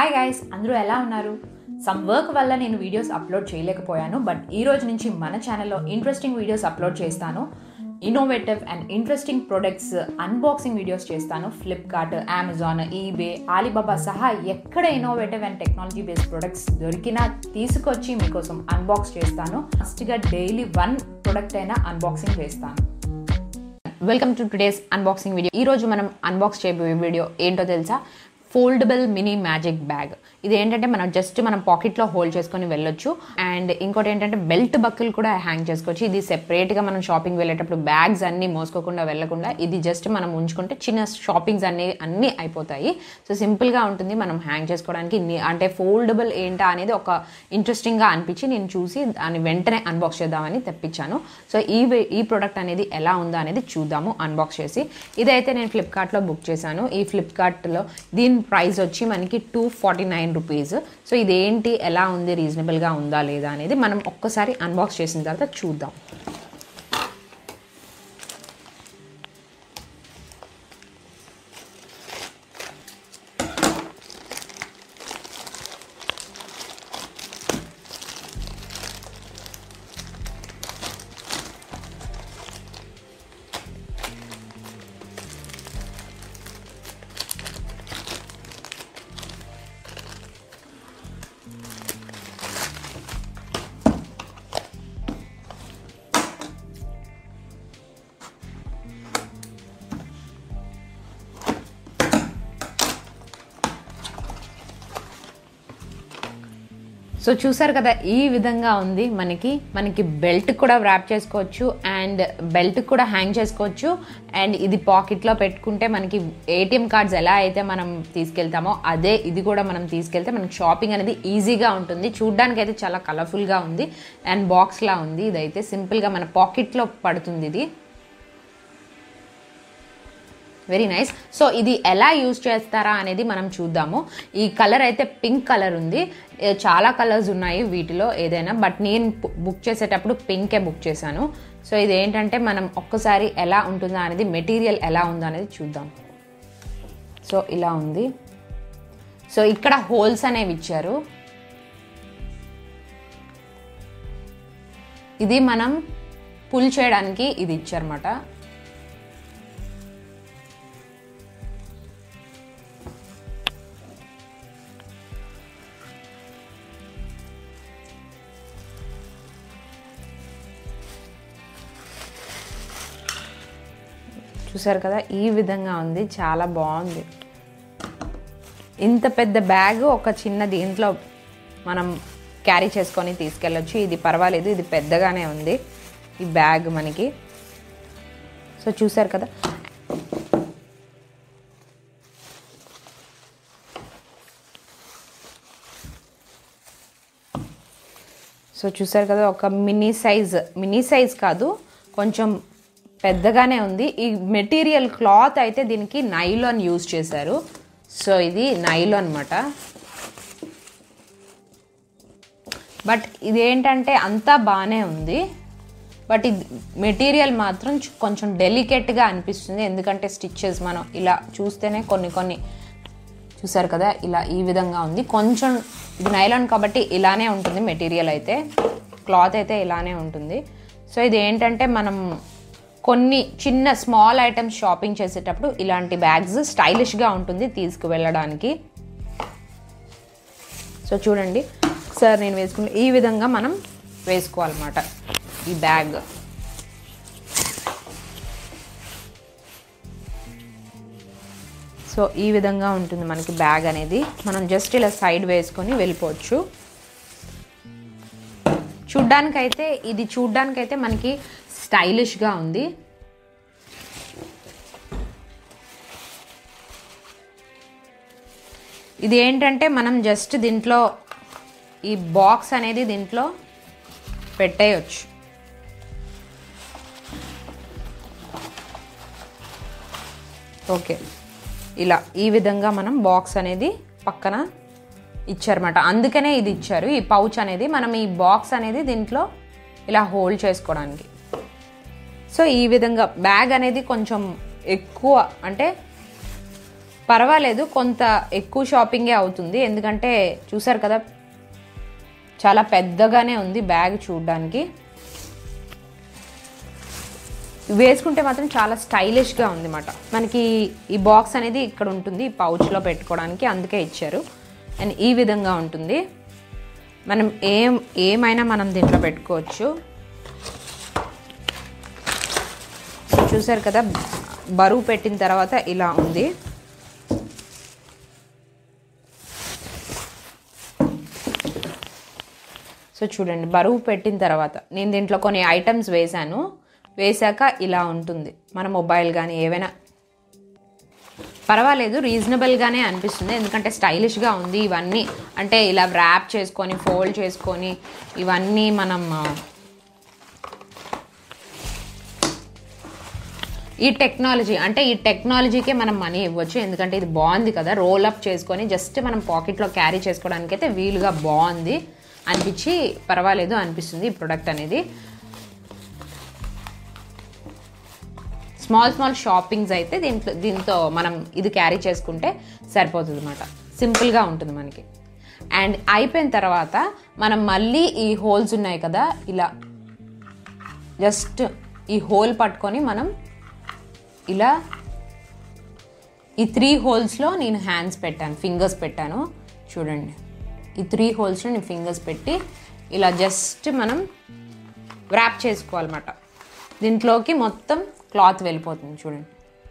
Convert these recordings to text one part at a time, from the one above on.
Hi guys అందరూ ఎలా ఉన్నారు సమ్ వర్క్ వల్ల నేను వీడియోస్ అప్లోడ్ చేయలేకపోయాను బట్ ఈ రోజు నుంచి మన ఛానల్లో ఇంట్రెస్టింగ్ వీడియోస్ అప్లోడ్ చేస్తాను innovative and interesting products unboxing videos చేస్తాను ఫ్లిప్కార్ట్ అమెజాన్ ఈబే ఆలీబాబా సహా ఎక్కడ innovative and technology based products దొరికినా తీసుకొచ్చి మీకోసం అన్బాక్స్ చేస్తాను ఫస్ట్గా డైలీ వన్ ప్రొడక్ట్ అయినా అన్బాక్సింగ్ చేస్తాను welcome to today's unboxing video ఈ రోజు మనం అన్బాక్స్ చేయబోయే వీడియో ఏంటో తెలుసా ఫోల్డబుల్ మినీ మ్యాజిక్ బ్యాగ్ ఇది ఏంటంటే మనం జస్ట్ మనం పాకెట్లో హోల్డ్ చేసుకొని వెళ్ళొచ్చు అండ్ ఇంకోటి ఏంటంటే బెల్ట్ బక్కులు కూడా హ్యాంగ్ చేసుకోవచ్చు ఇది సెపరేట్గా మనం షాపింగ్ వెళ్ళేటప్పుడు బ్యాగ్స్ అన్నీ మోసుకోకుండా వెళ్ళకుండా ఇది జస్ట్ మనం ఉంచుకుంటే చిన్న షాపింగ్స్ అన్ని అన్నీ అయిపోతాయి సో సింపుల్గా ఉంటుంది మనం హ్యాంగ్ చేసుకోవడానికి ని- అంటే ఫోల్డబుల్ ఏంటా అనేది ఒక ఇంట్రెస్టింగ్గా అనిపించి నేను చూసి దాన్ని వెంటనే అన్బాక్స్ చేద్దామని తెప్పించాను సో ఈ వే- ఈ ప్రోడక్ట్ అనేది ఎలా ఉందో అనేది చూద్దాము అన్బాక్స్ చేసి ఇదైతే నేను ఫ్లిప్కార్ట్లో బుక్ చేశాను ఈ ఫ్లిప్కార్ట్లో దీని ప్రైస్ వచ్చి మనకి two forty nine rupees so ఇదేంటి ఎలా ఉంది రీజనబుల్గా ఉందా లేదా అనేది మనం ఒక్కసారి అన్బాక్స్ చేసిన తర్వాత చూద్దాం సో చూసారు కదా ఈ విధంగా ఉంది మనకి మనకి బెల్ట్ కూడా వ్రాప్ చేసుకోవచ్చు అండ్ బెల్ట్ కూడా హ్యాంగ్ చేసుకోవచ్చు అండ్ ఇది పాకెట్లో పెట్టుకుంటే మనకి ఏటీఎం కార్డ్స్ ఎలా అయితే మనం తీసుకెళ్తామో అదే ఇది కూడా మనం తీసుకెళ్తే మనకి షాపింగ్ అనేది ఈజీగా ఉంటుంది చూడ్డానికి అయితే చాలా కలర్ఫుల్గా ఉంది అండ్ బాక్స్లా ఉంది ఇదైతే సింపుల్గా మన పాకెట్లో పడుతుంది ఇది వెరీ నైస్ సో ఇది ఎలా యూజ్ చేస్తారా అనేది మనం చూద్దాము ఈ కలర్ అయితే పింక్ కలర్ ఉంది ఏ, చాలా కలర్స్ ఉన్నాయి వీటిలో ఏదైనా బట్ నేను పు- బుక్ చేసేటప్పుడు పింకే బుక్ చేశాను సో ఇది ఏంటంటే మనం ఒక్కసారి ఎలా ఉంటుందా అనేది మెటీరియల్ ఎలా ఉందో అనేది చూద్దాం సో ఇలా ఉంది సో ఇక్కడ హోల్స్ అనేవి ఇచ్చారు ఇది మనం పుల్ చేయడానికి ఇది ఇచ్చారన్నమాట చూసారు కదా ఈ విధంగా ఉంది చాలా బాగుంది ఇంత పెద్ద బ్యాగ్ ఒక చిన్న దీంట్లో మనం క్యారీ చేసుకొని తీసుకెళ్ళొచ్చు ఇది పర్వాలేదు ఇది పెద్దగానే ఉంది ఈ బ్యాగ్ మనకి సో చూసారు కదా సో చూసారు కదా ఒక మినీ సైజ్ మినీ సైజ్ కాదు కొంచెం పెద్దగానే ఉంది ఈ మెటీరియల్ క్లాత్ అయితే దీనికి నైలాన్ యూజ్ చేశారు సో ఇది నైలాన్ అనమాట బట్ ఇదేంటంటే అంతా బాగానే ఉంది బట్ ఇది మెటీరియల్ మాత్రం చు- కొంచెం డెలికేట్గా అనిపిస్తుంది ఎందుకంటే స్టిచ్చెస్ మనం ఇలా చూస్తేనే కొన్ని కొన్ని చూసారు కదా ఇలా ఈ విధంగా ఉంది కొంచెం ఇది నైలాన్ కాబట్టి ఇలానే ఉంటుంది మెటీరియల్ అయితే క్లాత్ అయితే ఇలానే ఉంటుంది సో ఇది ఏంటంటే మనం కొన్ని చిన్న స్మాల్ ఐటమ్స్ షాపింగ్ చేసేటప్పుడు ఇలాంటి బ్యాగ్స్ స్టైలిష్గా ఉంటుంది తీసుకువెళ్ళడానికి సో చూడండి సార్ నేను వేసుకున్న ఈ విధంగా మనం వేసుకోవాలన్నమాట ఈ బ్యాగ్ సో ఈ విధంగా ఉంటుంది మనకి బ్యాగ్ అనేది మనం జస్ట్ ఇలా సైడ్ వేసుకొని వెళ్ళిపోవచ్చు చూడ్డానికైతే ఇది చూడ్డానికైతే మనకి స్టైలిష్గా ఉంది ఇది ఏంటంటే మనం జస్ట్ దీంట్లో ఈ బాక్స్ అనేది దీంట్లో పెట్టేయచ్చు ఓకే ఇలా ఈ విధంగా మనం బాక్స్ అనేది పక్కన ఇచ్చారన్నమాట అందుకనే ఇది ఇచ్చారు ఈ పౌచ్ అనేది మనం ఈ బాక్స్ అనేది దీంట్లో ఇలా హోల్డ్ చేసుకోవడానికి సో ఈ విధంగా బ్యాగ్ అనేది కొంచెం ఎక్కువ అంటే పర్వాలేదు కొంత ఎక్కువ షాపింగే అవుతుంది ఎందుకంటే చూసారు కదా చాలా పెద్దగానే ఉంది బ్యాగ్ చూడడానికి వేసుకుంటే మాత్రం చాలా స్టైలిష్గా ఉంది అన్నమాట మనకి ఈ బాక్స్ అనేది ఇక్కడ ఉంటుంది ఈ పౌచ్లో పెట్టుకోవడానికి అందుకే ఇచ్చారు అండ్ ఈ విధంగా ఉంటుంది మనం ఏం ఏమైనా మనం దీంట్లో పెట్టుకోవచ్చు చూసారు కదా బరువు పెట్టిన తర్వాత ఇలా ఉంది సో చూడండి బరువు పెట్టిన తర్వాత నేను దీంట్లో కొన్ని ఐటమ్స్ వేశాను వేశాక ఇలా ఉంటుంది మన మొబైల్ కానీ ఏవైనా పర్వాలేదు రీజనబుల్గానే అనిపిస్తుంది ఎందుకంటే స్టైలిష్గా ఉంది ఇవన్నీ అంటే ఇలా ర్యాప్ చేసుకొని ఫోల్డ్ చేసుకొని ఇవన్నీ మనం ఈ టెక్నాలజీ అంటే ఈ టెక్నాలజీకే మనం మనీ ఇవ్వచ్చు ఎందుకంటే ఇది బాగుంది కదా రోల్ అప్ చేసుకొని జస్ట్ మనం పాకెట్లో క్యారీ చేసుకోవడానికి అయితే వీలుగా బాగుంది అనిపించి పర్వాలేదు అనిపిస్తుంది ఈ ప్రొడక్ట్ అనేది స్మాల్ స్మాల్ షాపింగ్స్ అయితే దీంట్లో దీంతో మనం ఇది క్యారీ చేసుకుంటే సరిపోతుంది అనమాట సింపుల్గా ఉంటుంది మనకి అండ్ అయిపోయిన తర్వాత మనం మళ్ళీ ఈ హోల్స్ ఉన్నాయి కదా ఇలా జస్ట్ ఈ హోల్ పట్టుకొని మనం ఇలా ఈ త్రీ హోల్స్లో నేను హ్యాండ్స్ పెట్టాను ఫింగర్స్ పెట్టాను చూడండి ఈ త్రీ హోల్స్లో నేను ఫింగర్స్ పెట్టి ఇలా జస్ట్ మనం ర్యాప్ చేసుకోవాలన్నమాట దీంట్లోకి మొత్తం క్లాత్ వెళ్ళిపోతుంది చూడండి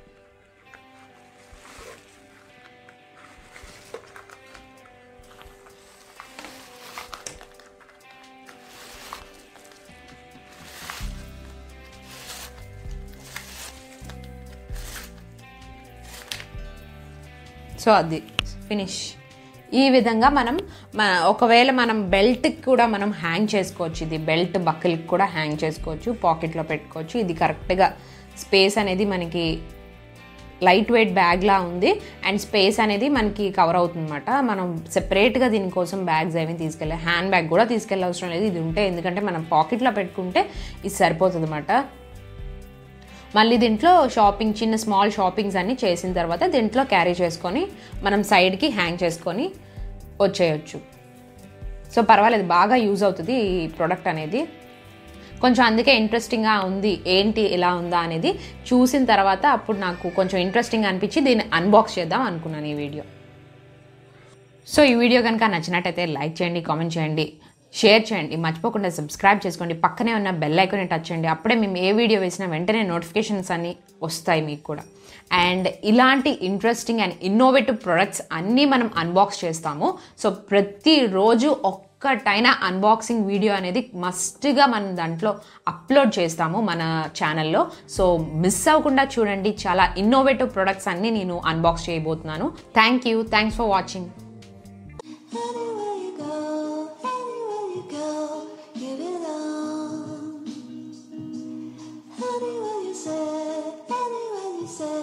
సో అది ఫినిష్ ఈ విధంగా మనం మ- ఒకవేళ మనం బెల్ట్కి కూడా మనం హ్యాంగ్ చేసుకోవచ్చు ఇది బెల్ట్ బక్కలకి కూడా హ్యాంగ్ చేసుకోవచ్చు పాకెట్లో పెట్టుకోవచ్చు ఇది కరెక్ట్గా స్పేస్ అనేది మనకి లైట్ వెయిట్ బ్యాగ్లా ఉంది అండ్ స్పేస్ అనేది మనకి కవర్ అవుతుంది అనమాట మనం సెపరేట్గా దీనికోసం బ్యాగ్స్ ఏమి తీసుకెళ్ళే హ్యాండ్ బ్యాగ్ కూడా తీసుకెళ్ళే అవసరం లేదు ఇది ఉంటే ఎందుకంటే మనం పాకెట్లో పెట్టుకుంటే ఇది సరిపోతుంది అనమాట మళ్ళీ దీంట్లో షాపింగ్ చిన్న స్మాల్ షాపింగ్స్ అన్ని చేసిన తర్వాత దీంట్లో క్యారీ చేసుకొని మనం సైడ్కి హ్యాంగ్ చేసుకొని వచ్చేయచ్చు సో పర్వాలేదు బాగా యూజ్ అవుతుంది ఈ ప్రోడక్ట్ అనేది కొంచెం అందుకే ఇంట్రెస్టింగ్గా ఉంది ఏంటి ఎలా ఉందా అనేది చూసిన తర్వాత అప్పుడు నాకు కొంచెం ఇంట్రెస్టింగ్ అనిపించి దీన్ని అన్బాక్స్ చేద్దాం అనుకున్నాను ఈ వీడియో సో ఈ వీడియో కనుక నచ్చినట్టయితే లైక్ చేయండి కామెంట్ చేయండి షేర్ చేయండి మర్చిపోకుండా సబ్స్క్రైబ్ చేసుకోండి పక్కనే ఉన్న బెల్ ఐకాన్ని టచ్ చేయండి అప్పుడే మేము ఏ వీడియో వేసినా వెంటనే నోటిఫికేషన్స్ అన్నీ వస్తాయి మీకు కూడా అండ్ ఇలాంటి ఇంట్రెస్టింగ్ అండ్ ఇన్నోవేటివ్ ప్రొడక్ట్స్ అన్నీ మనం అన్బాక్స్ చేస్తాము సో ప్రతిరోజు ఒక్కటైనా అన్బాక్సింగ్ వీడియో అనేది మస్ట్గా మనం దాంట్లో అప్లోడ్ చేస్తాము మన ఛానల్లో సో మిస్ అవ్వకుండా చూడండి చాలా ఇన్నోవేటివ్ ప్రొడక్ట్స్ అన్నీ నేను అన్బాక్స్ చేయబోతున్నాను thank you thanks for watching Anywhere you go, anywhere you go, you belong. Anywhere you say, anywhere you say,